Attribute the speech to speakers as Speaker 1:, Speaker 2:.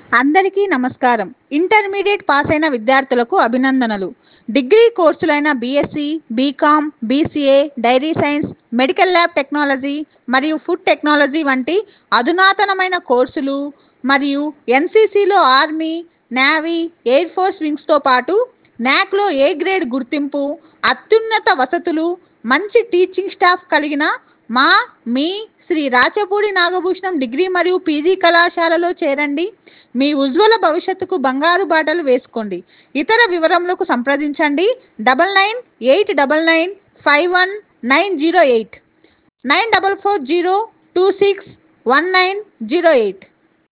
Speaker 1: అందరికీ నమస్కారం intermediate pass అయిన విద్యార్థులకు అభినందనలు డిగ్రీ కోర్సులైన BSc BCom BCA dairy science medical lab technology మరియు ఫుడ్ టెక్నాలజీ వంటి అధునాతనమైన కోర్సులు మరియు ఎన్సీసీలో ఆర్మీ నేవీ ఎయిర్ ఫోర్స్ వింగ్స్తో పాటు నాక్లో ఏ గ్రేడ్ గుర్తింపు అత్యున్నత వసతులు మంచి టీచింగ్ స్టాఫ్ కలిగిన మా మీ శ్రీ రాచపూడి నాగభూషణం డిగ్రీ మరియు పీజీ కళాశాలలో చేరండి మీ ఉజ్వల భవిష్యత్తుకు బంగారు బాటలు వేసుకోండి ఇతర వివరములకు సంప్రదించండి double nine eight double nine five one nine zero eight nine double four zero two six one nine zero eight